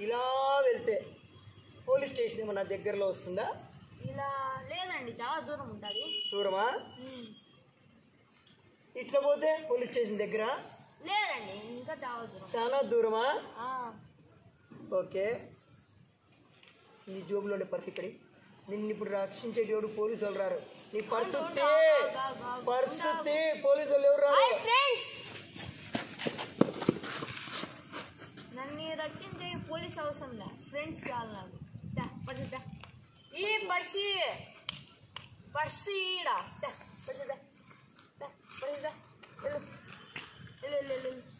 ఇలా వెళ్తే police station ఏమన్నా దగ్గరలో వస్తుందా ఇలా లేదండి చాలా దూరం ఉంటుంది దూరమా ఇట్లా పోతే పోలీస్ స్టేషన్ దగ్గర లేదండి ఇంకా చాలా దూరం చాలా దూరమా ఆ, ఓకే నీ జోబులోని పర్సు ఇక్కడి నిన్ను ఇప్పుడు రక్షించేటోడు పోలీసు వాళ్ళు రారు నీ పర్సు తీ పర్సు తీ పోలీసు వాళ్ళు ఎవరు రారు హాయ్ ఫ్రెండ్స్ నన్ను రక్షించే పోలీస్ అవసరం లే ఫ్రెండ్స్ చాలు నాకు దా, పర్సు దా. ఈ పర్సి పర్సి ఈడ దా, పర్సు దా. దా, పర్సు దా. వెళ్ళు. వెళ్ళు, వెళ్ళు, వెళ్ళు.